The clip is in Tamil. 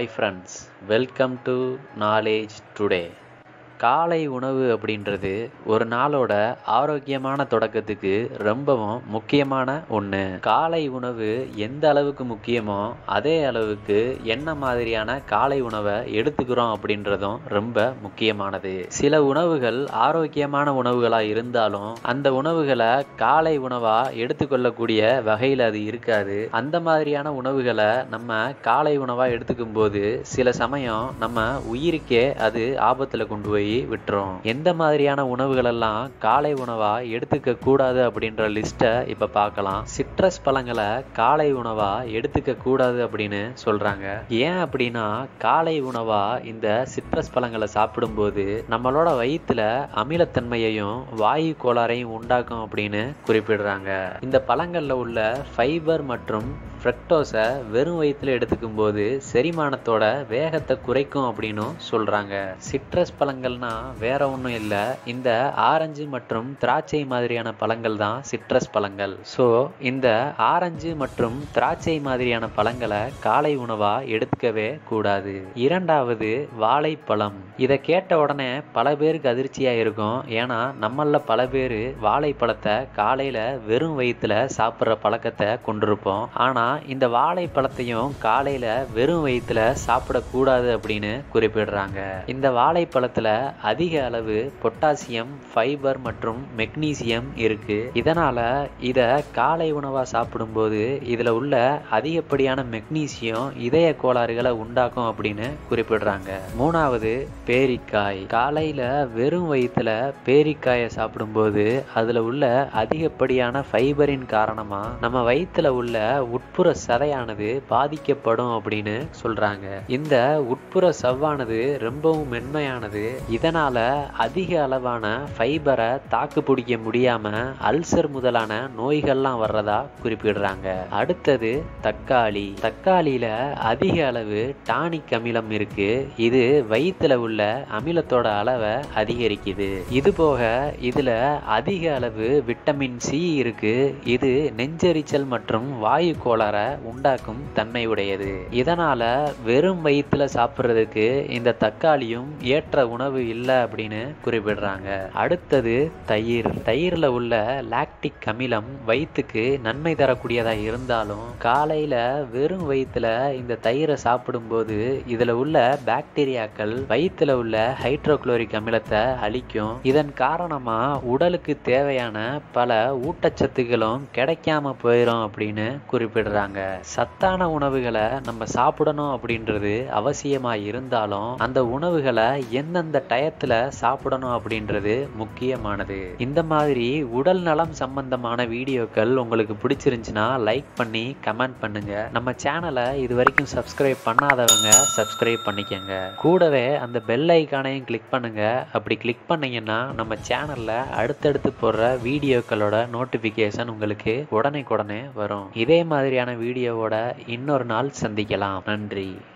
hi friends welcome to knowledge today காலை உணவு அப்படின்றது ஒரு நாளோட ஆரோக்கியமான தொடக்கத்துக்கு ரொம்பவும் முக்கியமான ஒன்று காலை உணவு எந்த அளவுக்கு முக்கியமோ அதே அளவுக்கு என்ன மாதிரியான காலை உணவை எடுத்துக்கிறோம் அப்படின்றதும் ரொம்ப முக்கியமானது சில உணவுகள் ஆரோக்கியமான உணவுகளாக இருந்தாலும் அந்த உணவுகளை காலை உணவாக எடுத்துக்கொள்ளக்கூடிய வகையில் அது இருக்காது அந்த மாதிரியான உணவுகளை நம்ம காலை உணவாக எடுத்துக்கும் போது சில சமயம் நம்ம உயிருக்கே அது ஆபத்தில் கொண்டு போய் விட்டுரும் எந்த மாதிரியான உணவுகள் எல்லாம் காலை உணவா எடுத்துக்க கூடாது அப்படின்ற லிஸ்ட்டை இப்ப பார்க்கலாம் சிட்ரஸ் பழங்களை காலை உணவா எடுத்துக்க கூடாது அப்படின்னு சொல்றாங்க ஏன் அப்படின்னா காலை உணவா இந்த சிட்ரஸ் பழங்களை சாப்பிடும்போது நம்மளோட வயிற்றுல அமிலத்தன்மையையும் வாயு கோளாறையும் உண்டாக்கும் அப்படின்னு குறிப்பிடுறாங்க இந்த பழங்கள்ல உள்ள ஃபைபர் மற்றும் ஃப்ரக்டோஸை வெறும் வயிற்றுல எடுத்துக்கும் போது செரிமானத்தோட வேகத்தை குறைக்கும் அப்படின்னும் சொல்றாங்க சிட்ரஸ் பழங்கள்னா வேற ஒன்றும் இல்லை இந்த ஆரஞ்சு மற்றும் திராட்சை மாதிரியான பழங்கள் தான் சிட்ரஸ் பழங்கள் ஸோ இந்த ஆரஞ்சு மற்றும் திராட்சை மாதிரியான பழங்களை காலை உணவா எடுத்துக்கவே கூடாது இரண்டாவது வாழைப்பழம் இதை கேட்ட உடனே பல பேருக்கு அதிர்ச்சியா இருக்கும் ஏன்னா நம்மள பல பேர் வாழைப்பழத்தை காலையில வெறும் வயிற்றுல சாப்பிட்ற பழக்கத்தை கொண்டிருப்போம் ஆனா இந்த வாழைப்பழத்தையும் காலையில வெறும் வயிற்றுல சாப்பிடக்கூடாது அப்படின்னு குறிப்பிடுறாங்க இந்த வாழைப்பழத்துல அதிக அளவு பொட்டாசியம் ஃபைபர் மற்றும் மெக்னீசியம் இருக்கு இதனால இத காலை உணவா சாப்பிடும்போது இதுல உள்ள அதிகப்படியான மெக்னீசியம் இதய கோளாறுகளை உண்டாக்கும் அப்படின்னு குறிப்பிடுறாங்க மூணாவது பேரிக்காய் காலையில வெறும் வயிற்றுல பேரிக்காயை சாப்பிடும்போது அதுல உள்ள அதிகப்படியான ஃபைபரின் காரணமா நம்ம வயிற்றுல உள்ள உட்புற சதையானது பாதிக்கப்படும் அப்படின்னு சொல்றாங்க இந்த உட்புற சவ்வானது ரொம்பவும் மென்மையானது இதனால அதிக அளவான ஃபைபரை தாக்கு பிடிக்க முடியாம அல்சர் முதலான நோய்கள்லாம் வர்றதா குறிப்பிடுறாங்க அடுத்தது தக்காளி தக்காளியில அதிக அளவு டானிக் அமிலம் இருக்கு இது வயிற்றுல உள்ள அமிலத்தோட அளவை அதிகரிக்குது இது போக இதுல அதிக அளவு விட்டமின் சி இருக்கு இது நெஞ்செரிச்சல் மற்றும் வாயு கோளாறை உண்டாக்கும் தன்மை உடையது இதனால வெறும் வயிற்றுல சாப்பிட்றதுக்கு இந்த தக்காளியும் ஏற்ற உணவு இல்லை அப்படின்னு குறிப்பிடுறாங்க அடுத்தது தயிர் தயிர்ல உள்ள லாக்டிக் அமிலம் வயிற்றுக்கு நன்மை தரக்கூடியதா இருந்தாலும் காலையில வெறும் வயிற்றுல இந்த தயிரை சாப்பிடும்போது இதுல உள்ள பாக்டீரியாக்கள் வயிற்றுல உள்ள ஹைட்ரோகுளோரிக் அமிலத்தை அழிக்கும் இதன் காரணமா உடலுக்கு தேவையான பல ஊட்டச்சத்துக்களும் கிடைக்காம போயிடும் அப்படின்னு குறிப்பிடுறாங்க சத்தான உணவுகளை நம்ம சாப்பிடணும் அப்படின்றது அவசியமா இருந்தாலும் அந்த உணவுகளை எந்தெந்த டயத்துல சாப்பிடணும் அப்படின்றது முக்கியமானது இந்த மாதிரி உடல் நலம் சம்பந்தமான வீடியோக்கள் உங்களுக்கு பிடிச்சிருந்துச்சுன்னா லைக் பண்ணி கமெண்ட் பண்ணுங்க நம்ம சேனலை இது வரைக்கும் சப்ஸ்கிரைப் பண்ணாதவங்க சப்ஸ்கிரைப் பண்ணிக்கங்க கூடவே அந்த பெல் ஐக்கானையும் கிளிக் பண்ணுங்க அப்படி கிளிக் பண்ணீங்கன்னா நம்ம சேனல்ல அடுத்தடுத்து போடுற வீடியோக்களோட நோட்டிபிகேஷன் உங்களுக்கு உடனே உடனே வரும் இதே மாதிரியான வீடியோவோட இன்னொரு நாள் சந்திக்கலாம் நன்றி